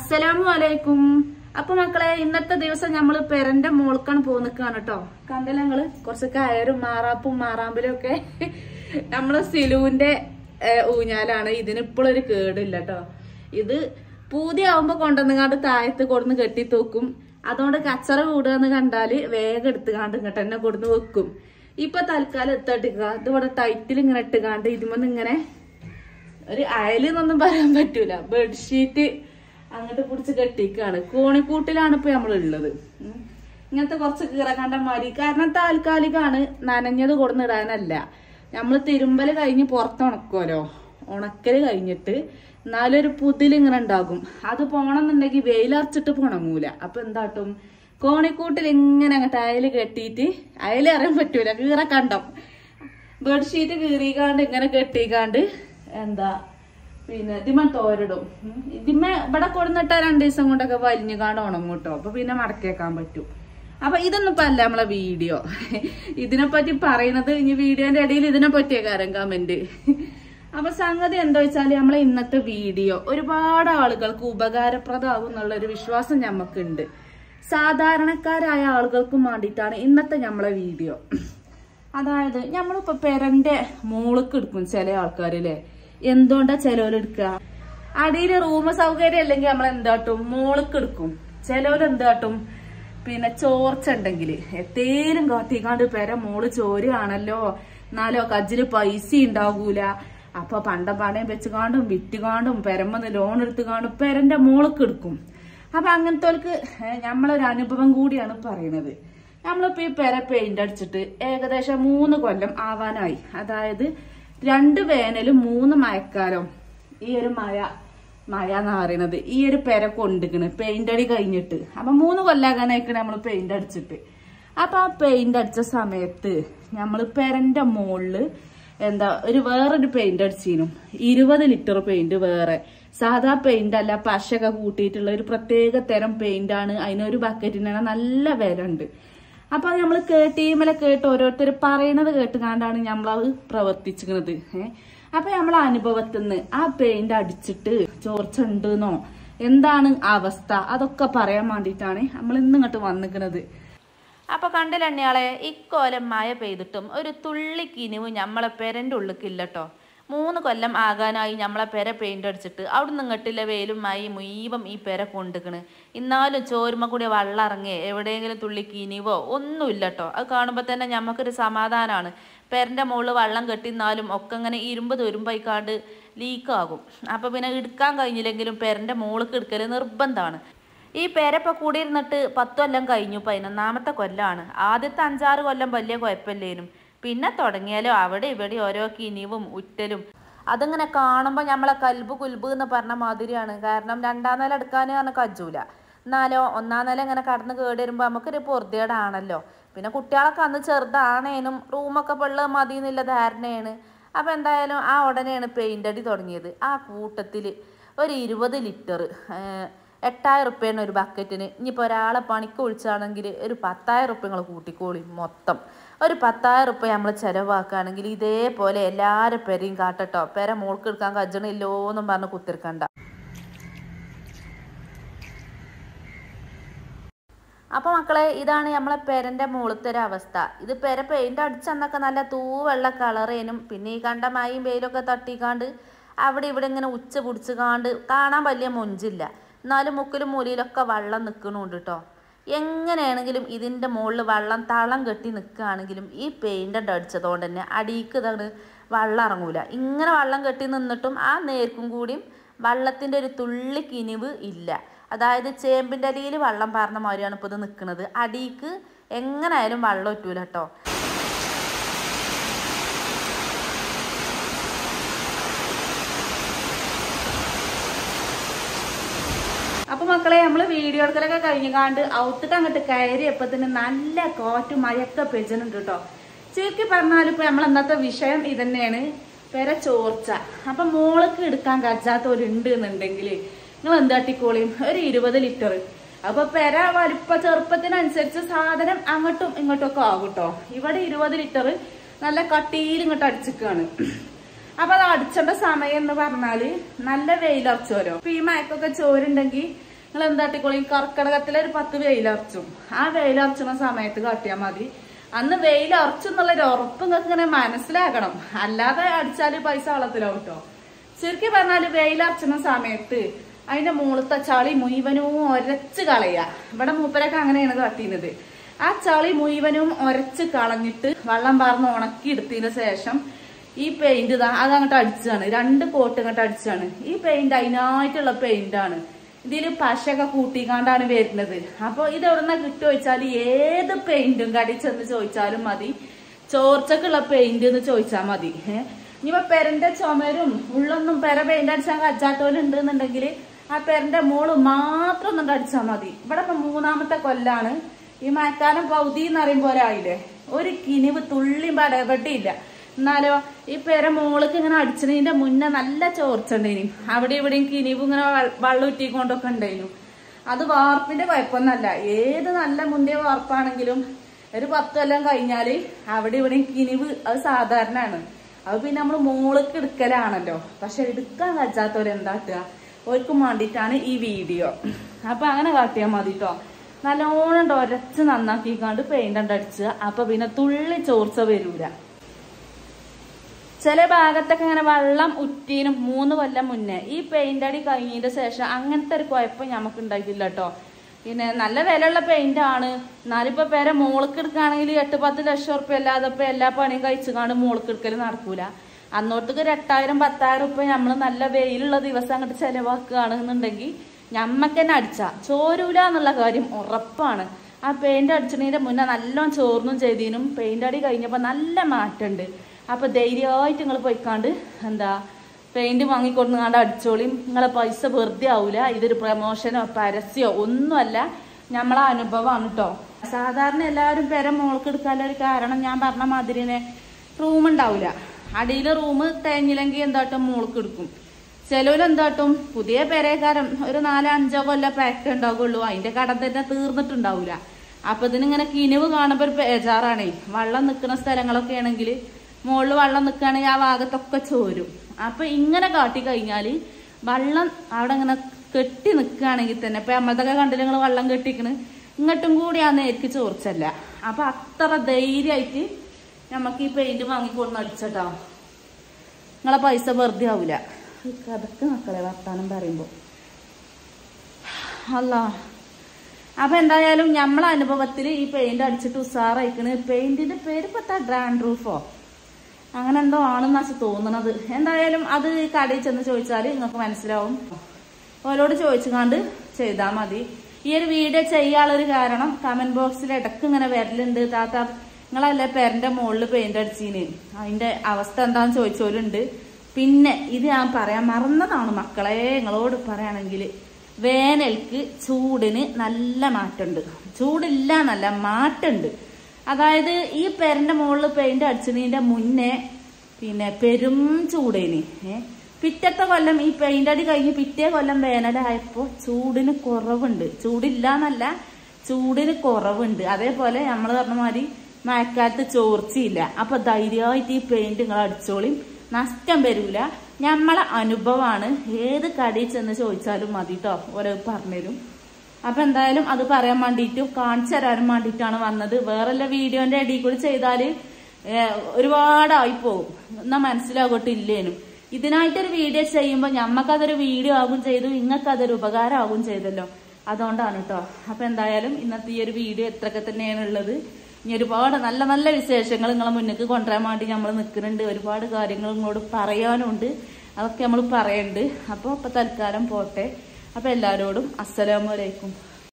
അസ്സലാമു അലൈക്കും അപ്പൊ മക്കളെ ഇന്നത്തെ ദിവസം നമ്മള് പെരന്റെ മോൾക്കാണ് പോ നിക്കാണ് കേട്ടോ കണ്ടല്ലോ ഞങ്ങള് കുറച്ച് കയറും മാറാപ്പും മാറാമ്പലും ഒക്കെ നമ്മളെ സിലുവിന്റെ ഏഹ്, ഊഞ്ഞാലാണ് ഇതിന് ഇപ്പോഴൊരു കേടില്ല കേട്ടോ ഇത് പൂതിയാവുമ്പോ കൊണ്ടുവന്നുകാണ്ട് താഴത്ത് കൊടുന്ന് കെട്ടി തൂക്കും അതുകൊണ്ട് കച്ചറ കൂടുകയെന്ന് കണ്ടാല് വേഗം എടുത്തുകാണ്ട് ഇങ്ങോട്ട് തന്നെ കൊടുന്ന് വെക്കും ഇപ്പൊ തൽക്കാലം എത്തട്ടിക്കുക ഇത് ഇവിടെ ടൈറ്റിൽ ഇങ്ങനെ ഇട്ടുകാണ്ട് ഇതിമന്ന് ഇങ്ങനെ ഒരു അയലെന്നൊന്നും പറയാൻ പറ്റൂല ബെഡ്ഷീറ്റ് അങ്ങോട്ട് പിടിച്ച് കെട്ടിക്കാണ് കോണിക്കൂട്ടിലാണ് ഇപ്പൊ നമ്മൾ ഉള്ളത് ഉം. ഇങ്ങനത്തെ കുറച്ച് കീറക്കണ്ട മതി കാരണം താൽക്കാലികാണ് നനഞ്ഞത് കൊടുന്നിടാനല്ല നമ്മൾ തിരുമ്പല് കഴിഞ്ഞ് പുറത്ത് ഉണക്കുമല്ലോ ഉണക്കല് കഴിഞ്ഞിട്ട് എന്നാലും ഒരു പുതിൽ ഇങ്ങനെ ഉണ്ടാകും അത് പോണെന്നുണ്ടെങ്കിൽ വെയിലറച്ചിട്ട് ഉണങ്ങൂല അപ്പൊ എന്താട്ടും കോണിക്കൂട്ടിൽ ഇങ്ങനെ അങ്ങോട്ട് അയല് കെട്ടിയിട്ട് അയല് അറിയാൻ പറ്റൂല കീറക്കണ്ടം ബെഡ്ഷീറ്റ് കീറിക്കാണ്ട് ഇങ്ങനെ കെട്ടിക്കാണ്ട് എന്താ പിന്നെ ഇതിമ തോരിടും ഉം. ഇതിമ ഇവിടെ കൊടുന്നിട്ട രണ്ടു ദിവസം കൊണ്ടൊക്കെ വലിഞ്ഞു കാണും ഉണങ്ങും കേട്ടോ അപ്പൊ പിന്നെ മടക്കേക്കാൻ പറ്റും അപ്പൊ ഇതൊന്നും ഇപ്പൊ അല്ല നമ്മളെ വീഡിയോ ഇതിനെ പറ്റി പറയണത് ഇനി വീഡിയോന്റെ ഇടയിൽ ഇതിനെ പറ്റിയ കാര്യം കമന്റ് അപ്പൊ സംഗതി എന്താ വെച്ചാല് നമ്മളെ ഇന്നത്തെ വീഡിയോ ഒരുപാട് ആളുകൾക്ക് ഉപകാരപ്രദമാകും എന്നുള്ള ഒരു വിശ്വാസം ഞമ്മക്കുണ്ട് സാധാരണക്കാരായ ആളുകൾക്കും വേണ്ടിയിട്ടാണ് ഇന്നത്തെ നമ്മളെ വീഡിയോ അതായത് നമ്മളിപ്പോ പെരന്റെ മോൾക്ക് എടുക്കും ചില ആൾക്കാരില്ലേ എന്തുകൊണ്ടാ ചിലവരെടുക്കുക അടിയിൽ റൂം സൗകര്യം അല്ലെങ്കിൽ നമ്മൾ എന്താട്ടും മോൾക്ക് എടുക്കും ചിലവർ എന്താട്ടും പിന്നെ ചോർച്ച ഉണ്ടെങ്കിൽ എത്തേലും കാത്തിക്കാണ്ട് പെര മോള് ചോരുകയാണല്ലോ എന്നാലോ കജ്ജില് പൈസ ഉണ്ടാകൂല അപ്പൊ പണ്ട പണയം വെച്ചുകാണ്ടും വിറ്റുകാണ്ടും പെരമ്പന്ന് ലോൺ എടുത്തുകാണ്ടും പെരന്റെ മോൾക്ക് എടുക്കും അപ്പൊ അങ്ങനത്തെ നമ്മളൊരു അനുഭവം കൂടിയാണ് പറയണത് നമ്മളിപ്പോ ഈ പെര പെയിന്റ് അടിച്ചിട്ട് ഏകദേശം മൂന്ന് കൊല്ലം ആവാനായി അതായത് രണ്ട് വേനലും മൂന്ന് മഴക്കാലം ഈ ഒരു മഴ മഴ എന്ന് പറയണത് ഈ ഒരു പെര കൊണ്ടിക്കണ് പെയിന്റ് അടി കഴിഞ്ഞിട്ട് അപ്പൊ മൂന്ന് കൊല്ലാകാനായിക്കണ് നമ്മൾ പെയിന്റ് അടിച്ചിട്ട് അപ്പൊ ആ പെയിന്റ് അടിച്ച സമയത്ത് നമ്മൾ പെരന്റെ മുകളില് എന്താ ഒരു വേറൊരു പെയിന്റ് അടിച്ചിനും ഇരുപത് ലിറ്റർ പെയിന്റ് വേറെ സാധാ പെയിന്റ് അല്ല പശയൊക്കെ കൂട്ടിയിട്ടുള്ള ഒരു പ്രത്യേക തരം പെയിന്റ് ആണ് അതിനൊരു ബക്കറ്റിന് നല്ല വില ഉണ്ട് അപ്പൊ നമ്മൾ കേട്ടീമലെ കേട്ട് ഓരോരുത്തർ പറയണത് കേട്ടുകാണ്ടാണ് നമ്മളത് പ്രവർത്തിച്ചിരുന്നത് ഏഹ് അപ്പൊ നമ്മളെ അനുഭവത്തിൽ നിന്ന് ആ പെയിന്റ് അടിച്ചിട്ട് ചോർച്ച ഉണ്ടെന്നോ എന്താണ് അവസ്ഥ അതൊക്കെ പറയാൻ വേണ്ടിയിട്ടാണ് നമ്മൾ ഇന്ന് ഇങ്ങോട്ട് വന്നിക്കുന്നത് അപ്പൊ കണ്ടില്ലണ്ണിയാളെ ഇക്കോലം മഴ പെയ്തിട്ടും ഒരു തുള്ളി കിനിവ് ഞമ്മളെ പെരന്റെ ഉള്ളിക്കില്ലട്ടോ മൂന്ന് കൊല്ലം ആകാനായി ഞമ്മളെ പെര പെയിന്റ് അടിച്ചിട്ട് അവിടെ നിങ്ങട്ടില്ല വെയിലും മായി മുയ്യവം ഈ പെര കൊണ്ടുക്കണ് എന്നാലും ചോരുമ കൂടി വെള്ളം ഇറങ്ങി എവിടെയെങ്കിലും തുള്ളി കിനിവോ ഒന്നുമില്ല കേട്ടോ അത് കാണുമ്പോൾ തന്നെ ഞമ്മക്കൊരു സമാധാനമാണ് പെരന്റെ മുകളിൽ വെള്ളം കെട്ടിന്നാലും ഒക്കെ ഇങ്ങനെ ഇരുമ്പ് തുരുമ്പായിക്കാണ്ട് ലീക്കാകും അപ്പൊ പിന്നെ എടുക്കാൻ കഴിഞ്ഞില്ലെങ്കിലും പെരന്റെ മുകളിൽ എടുക്കൽ നിർബന്ധമാണ് ഈ പേരപ്പ കൂടിയിരുന്നിട്ട് പത്ത് കൊല്ലം കഴിഞ്ഞു പതിനൊന്നാമത്തെ കൊല്ലാണ് ആദ്യത്തെ അഞ്ചാറ് കൊല്ലം വലിയ കുഴപ്പമില്ലേനും പിന്നെ തുടങ്ങിയാലും അവിടെ ഇവിടെ ഓരോ കിനിവും ഉറ്റലും അതിങ്ങനെ കാണുമ്പോൾ നമ്മളെ കൽബ് കുൽബ് എന്ന് പറഞ്ഞ മാതിരിയാണ് കാരണം രണ്ടാം നില എടുക്കാൻ പറഞ്ഞാൽ കജ്ജൂല എന്നാലോ ഒന്നാം നില ഇങ്ങനെ കടന്ന് കേടി വരുമ്പോൾ നമുക്കൊരു പൊറുതിയേടാണല്ലോ പിന്നെ കുട്ടികളൊക്കെ അന്ന് ചെറുതാണേനും റൂമൊക്കെ പെള്ള മതി എന്നുള്ള ധാരണയാണ് അപ്പം എന്തായാലും ആ ഉടനെയാണ് പെയിൻ്റ് അടി തുടങ്ങിയത് ആ കൂട്ടത്തിൽ ഒരു ഇരുപത് ലിറ്റർ എട്ടായിരം റുപ്യാണ് ഒരു ബക്കറ്റിന് ഇനിയിപ്പോൾ ഒരാളെ പണിക്ക് ഒഴിച്ചാണെങ്കിൽ ഒരു പത്തായിരം റുപ്യ നിങ്ങൾ കൂട്ടിക്കോളി മൊത്തം ഒരു പത്തായിരം റുപ്യ നമ്മൾ ചിലവാക്കുകയാണെങ്കിൽ ഇതേപോലെ എല്ലാവരും പെരയും കാട്ടട്ടോ പെര മോൾക്ക് എടുക്കാൻ കജ്ജണില്ലോ എന്നും പറഞ്ഞ് കുത്തിരിക്കണ്ട അപ്പോൾ മക്കളെ ഇതാണ് നമ്മളെ പെരൻ്റെ മുകളിലത്തെ ഒരു അവസ്ഥ ഇത് പെര പെയിൻ്റ് അടിച്ചന്നൊക്കെ നല്ല തൂവെള്ള കളറേനും പിന്നെ ഈ കണ്ട മയും വെയിലൊക്കെ തട്ടിക്കാണ്ട് അവിടെ ഇവിടെ ഇങ്ങനെ ഉച്ച പിടിച്ച് കാണ്ട് കാണാൻ വലിയ മൊഞ്ചില്ല എന്നാലും മുക്കിലും മൂലയിലൊക്കെ വെള്ളം നിൽക്കണുണ്ട് കേട്ടോ എങ്ങനെയാണെങ്കിലും ഇതിൻ്റെ മുകളിൽ വെള്ളം തളം കെട്ടി നിൽക്കുകയാണെങ്കിലും ഈ പെയിൻ്റ് അടിച്ചതുകൊണ്ട് തന്നെ അടിക്ക് ഇതാണ് വെള്ളം ഇറങ്ങൂല ഇങ്ങനെ വെള്ളം കെട്ടി നിന്നിട്ടും ആ നേർക്കും കൂടിയും വെള്ളത്തിൻ്റെ ഒരു തുള്ളി കിനിവ് ഇല്ല അതായത് ചേമ്പിൻ്റെ അടിയിൽ വെള്ളം പാർന്ന മാതിരിയാണ് ഇപ്പോൾ ഇത് നിൽക്കുന്നത് അടിക്ക് എങ്ങനെയായാലും വെള്ളം ഒറ്റൂല കേട്ടോ അപ്പൊ മക്കളെ നമ്മള് വീഡിയോ എടുക്കലൊക്കെ കഴിഞ്ഞാണ്ട് ഔത്തൊക്കെ അങ്ങോട്ട് കയറിയപ്പോ തന്നെ നല്ല കാറ്റും മഴയൊക്കെ പെജനുണ്ട് കേട്ടോ ചുരുക്കി പറഞ്ഞാലും ഇപ്പൊ നമ്മൾ അന്നത്തെ വിഷയം ഇതന്നെയാണ് പെര ചോർച്ച അപ്പൊ മോൾക്ക് എടുക്കാൻ കജാത്തവരുണ്ട് എന്നുണ്ടെങ്കിൽ നിങ്ങൾ എന്താട്ടിക്കോളിയും ഒരു ഇരുപത് ലിറ്റർ അപ്പൊ പെര വലിപ്പ ചെറുപ്പത്തിനനുസരിച്ച് സാധനം അങ്ങോട്ടും ഇങ്ങോട്ടും ഒക്കെ ആകും കേട്ടോ ഇവിടെ ഇരുപത് ലിറ്റർ നല്ല കട്ടിയിൽ ഇങ്ങോട്ട് അടിച്ചിക്കാണ് അപ്പൊ അത് അടിച്ചേണ്ട സമയം എന്ന് പറഞ്ഞാല് നല്ല വെയിലറച്ചോരോ ഇപ്പൊ ഈ മയക്കൊക്കെ ചോരുണ്ടെങ്കിൽ നിങ്ങൾ എന്താട്ടിക്കോളി കർക്കിടകത്തിലെ ഒരു പത്ത് വെയിലറച്ചും ആ വെയിലറച്ചുന്ന സമയത്ത് കാട്ടിയാൽ മതി അന്ന് വെയിലറച്ചെന്നുള്ളൊരു ഉറപ്പ് നിങ്ങൾക്ക് ഇങ്ങനെ മനസ്സിലാക്കണം അല്ലാതെ അടിച്ചാല് പൈസ വെള്ളത്തിലാവും കേട്ടോ ശരിക്കും പറഞ്ഞാല് വെയിലറച്ചുന്ന സമയത്ത് അതിന്റെ മുകളത്തെ ചളി മുഴുവനും ഒരച്ച് കളയുക ഇവിടെ മൂപ്പരൊക്കെ അങ്ങനെയാണ് കാട്ടിയത് ആ ചളി മുഴുവനും ഒരച്ച് കളഞ്ഞിട്ട് വെള്ളം പാർന്ന് ഉണക്കി എടുത്തതിന് ശേഷം ഈ പെയിന്റ് ഇതാ അത് അങ്ങോട്ട് അടിച്ചാണ് രണ്ട് കോട്ട് അങ്ങോട്ട് അടിച്ചാണ് ഈ പെയിന്റ് അതിനായിട്ടുള്ള പെയിന്റ് ആണ് ഇതില് പശയൊക്കെ കൂട്ടിക്കാണ്ടാണ് വരുന്നത് അപ്പൊ ഇത് എവിടുന്ന കിട്ടുക വെച്ചാൽ ഏത് പെയിന്റും കടി ചെന്ന് ചോദിച്ചാലും മതി ചോർച്ചക്കുള്ള പെയിന്റ് എന്ന് ചോദിച്ചാൽ മതി ഏഹ് ഇനിയിപ്പോ പെരന്റെ ചുമരും ഉള്ളൊന്നും പെര പെയിന്റ് അടിച്ചാൽ കച്ചാത്തോലുണ്ട് എന്നുണ്ടെങ്കിൽ ആ പെരന്റെ മോള് മാത്രം ഒന്നും അടിച്ചാൽ മതി ഇവിടെ ഇപ്പൊ മൂന്നാമത്തെ കൊല്ലാണ് ഈ മഴക്കാലം പൗതി എന്ന് പറയുമ്പോ ഒരായില്ലേ ഒരു കിനിവ് തുള്ളിയും പടപെട്ടിയില്ല എന്നാലോ ഈ പെര മോൾക്ക് ഇങ്ങനെ അടിച്ചതിന്റെ മുന്നേ നല്ല ചോർച്ച ഉണ്ടായിനി അവിടെ ഇവിടെയും കിനിവ് ഇങ്ങനെ വെ- വെള്ളം ഉറ്റിക്കൊണ്ടൊക്കെ ഉണ്ടായിരുന്നു അത് വാർപ്പിന്റെ കുഴപ്പമൊന്നല്ല ഏത് നല്ല മുന്തിയ വാർപ്പാണെങ്കിലും ഒരു പത്ത് കൊല്ലം കഴിഞ്ഞാല് അവിടെ ഇവിടെയും കിനിവ് അത് സാധാരണയാണ് അത് പിന്നെ നമ്മൾ മോൾക്ക് എടുക്കലാണല്ലോ പക്ഷെ എടുക്കാൻ കഴിച്ചാത്തവര് എന്താട്ടുക ഓർക്കും വേണ്ടിയിട്ടാണ് ഈ വീഡിയോ അപ്പൊ അങ്ങനെ കാട്ടിയാൽ മതി കേട്ടോ നല്ലോണം ഒരച്ച് നന്നാക്കിക്കാണ്ട് പെയിന്റ് അടിച്ചുക അപ്പൊ പിന്നെ തുള്ളി ചോർച്ച വരൂല ചില ഭാഗത്തൊക്കെ ഇങ്ങനെ വെള്ളം ഉറ്റീനും മൂന്ന് കൊല്ലം മുന്നേ ഈ പെയിന്റ് അടി കഴിഞ്ഞതിന്റെ ശേഷം അങ്ങനത്തെ ഒരു കുഴപ്പം നമുക്ക് ഉണ്ടായിട്ടില്ല കേട്ടോ പിന്നെ നല്ല വിലയുള്ള പെയിന്റ് ആണ് എന്നാലിപ്പോ പേരെ മോൾക്ക് എടുക്കുകയാണെങ്കിൽ എട്ട് പത്ത് ലക്ഷം ഉറുപ്പ്യ അല്ലാതെ ഇപ്പൊ എല്ലാ പണിയും കഴിച്ചു കാണും മോൾക്ക് എടുക്കൽ നടക്കൂല അന്നോട്ടേക്ക് ഒരു എട്ടായിരം പത്തായിരം ഉറുപ്പ്യ നമ്മൾ നല്ല വെയിലുള്ള ദിവസം അങ്ങോട്ട് ചെലവാക്കുകയാണെന്നുണ്ടെങ്കിൽ ഞമ്മക്ക് തന്നെ അടിച്ച ചോരൂല എന്നുള്ള കാര്യം ഉറപ്പാണ് ആ പെയിന്റ് അടിച്ചതിന്റെ മുന്നേ നല്ലോണം ചോർന്നും ചെയ്തതിനും പെയിന്റ് അടി കഴിഞ്ഞപ്പോ നല്ല മാറ്റമുണ്ട് അപ്പൊ ധൈര്യമായിട്ട് നിങ്ങൾ പോയിക്കാണ്ട് എന്താ പെയിന്റ് വാങ്ങിക്കൊണ്ടുങ്ങാണ്ട് അടിച്ചോളിയും നിങ്ങളെ പൈസ വെറുതെ ആവൂല ഇതൊരു പ്രമോഷനോ പരസ്യമോ ഒന്നുമല്ല നമ്മളെ അനുഭവമാണ് കേട്ടോ സാധാരണ എല്ലാവരും പെര മോൾക്ക് എടുക്കാനുള്ള ഒരു കാരണം ഞാൻ പറഞ്ഞ മാതിരിനെ റൂം ഉണ്ടാവില്ല അടിയിലെ റൂം തേഞ്ഞില്ലെങ്കിൽ എന്താട്ടും മോൾക്ക് എടുക്കും ചിലവര് എന്താട്ടും പുതിയ പെരേക്കാരം ഒരു നാലോ അഞ്ചോ കൊല്ലം പാക്ക് ഉണ്ടാവുള്ളൂ അതിന്റെ കടം തന്നെ തീർന്നിട്ടുണ്ടാവില്ല അപ്പൊ ഇതിനിങ്ങനെ കിനിവ് കാണുമ്പോ ഒരു ബേജാറാണേ വെള്ളം നിൽക്കുന്ന സ്ഥലങ്ങളൊക്കെ ആണെങ്കിൽ മുകളിൽ വെള്ളം നിൽക്കുകയാണെങ്കിൽ ആ ഭാഗത്തൊക്കെ ചോരും അപ്പൊ ഇങ്ങനെ കാട്ടി കഴിഞ്ഞാല് വെള്ളം അവിടെ ഇങ്ങനെ കെട്ടി നിൽക്കുകയാണെങ്കിൽ തന്നെ ഇപ്പൊ അമ്മതൊക്കെ കണ്ടില്ല നിങ്ങൾ വെള്ളം കെട്ടിക്കണ് ഇങ്ങോട്ടും കൂടി ആ നേർക്ക് ചോർച്ചല്ല അപ്പൊ അത്ര ധൈര്യമായിട്ട് നമുക്ക് ഈ പെയിന്റ് വാങ്ങിക്കൊടുന്ന് അടിച്ചട്ടോ നിങ്ങളെ പൈസ വെറുതെ ആവൂല കഥക്ക് മക്കളെ വർത്താനം പറയുമ്പോ അല്ല അപ്പൊ എന്തായാലും നമ്മളെ അനുഭവത്തിൽ ഈ പെയിന്റ് അടിച്ചിട്ട് ഉസാറായിക്കണ് പെയിന്റിന്റെ പേര് പത്താ ഗ്രാൻഡ് റൂഫോ അങ്ങനെ എന്തോ ആണെന്നാ തോന്നണത് എന്തായാലും അത് കടയിൽ ചെന്ന് ചോദിച്ചാൽ നിങ്ങൾക്ക് മനസ്സിലാവും ഓരോട് ചോദിച്ചുകൊണ്ട് ചെയ്താൽ മതി ഈ ഒരു വീഡിയോ ചെയ്യാനുള്ളൊരു കാരണം കമന്റ് ബോക്സിൽ ഇടക്ക് ഇങ്ങനെ വരലുണ്ട് താത്ത നിങ്ങളല്ലേ പേരന്റെ മുകളിൽ പെയിന്റ് അടിച്ചീന് അതിന്റെ അവസ്ഥ എന്താന്ന് ചോദിച്ചോലുണ്ട് പിന്നെ ഇത് ഞാൻ പറയാൻ മറന്നതാണ് മക്കളെ നിങ്ങളോട് പറയുകയാണെങ്കിൽ വേനൽക്ക് ചൂടിന് നല്ല മാറ്റമുണ്ട് ചൂടില്ല എന്നല്ല മാറ്റമുണ്ട് അതായത് ഈ പെരന്റെ മുകളിൽ പെയിന്റ് അടിച്ചതിന്റെ മുന്നേ പിന്നെ പെരും ചൂടേനി ഏ പിറ്റത്തെ കൊല്ലം ഈ പെയിന്റ് അടി കഴിഞ്ഞ് പിറ്റേ കൊല്ലം വേനലായപ്പോ ചൂടിന് കുറവുണ്ട് ചൂടില്ല എന്നല്ല ചൂടിന് കുറവുണ്ട് അതേപോലെ നമ്മൾ പറഞ്ഞ മാതിരി മഴക്കാലത്ത് ചോർച്ചയില്ല അപ്പൊ ധൈര്യമായിട്ട് ഈ പെയിന്റ് നിങ്ങൾ അടിച്ചോളിയും നഷ്ടം വരൂല നമ്മളെ അനുഭവമാണ് ഏത് കടയിൽ ചെന്ന് ചോദിച്ചാലും മതി കേട്ടോ ഓരോ പറഞ്ഞുതരും അപ്പൊ എന്തായാലും അത് പറയാൻ വേണ്ടിയിട്ടും കാണിച്ചു തരാനും വേണ്ടിയിട്ടാണ് വന്നത് വേറെല്ല വീഡിയോന്റെ ഇടയിൽ കൂടി ചെയ്താല് ഏഹ്, ഒരുപാടായി പോകും എന്നാ മനസ്സിലാകട്ടെ ഇല്ലേനും ഇതിനായിട്ടൊരു വീഡിയോ ചെയ്യുമ്പോൾ ഞമ്മക്കതൊരു വീഡിയോ ആകും ചെയ്തു നിങ്ങൾക്ക് അതൊരു ഉപകാരമാകും ചെയ്തല്ലോ അതുകൊണ്ടാണ് കേട്ടോ അപ്പൊ എന്തായാലും ഇന്നത്തെ ഈ ഒരു വീഡിയോ എത്രയൊക്കെ തന്നെയാണ് ഉള്ളത് ഇനി ഒരുപാട് നല്ല നല്ല വിശേഷങ്ങൾ നിങ്ങളെ മുന്നിലേക്ക് കൊണ്ടുവരാൻ വേണ്ടി നമ്മൾ നിൽക്കുന്നുണ്ട് ഒരുപാട് കാര്യങ്ങൾ നിങ്ങളോട് പറയാനുണ്ട് അതൊക്കെ നമ്മൾ പറയുന്നുണ്ട് അപ്പോൾ ഇപ്പൊ തൽക്കാലം പോട്ടെ അപ്പൊ എല്ലാവരോടും അസ്സലാമലൈക്കും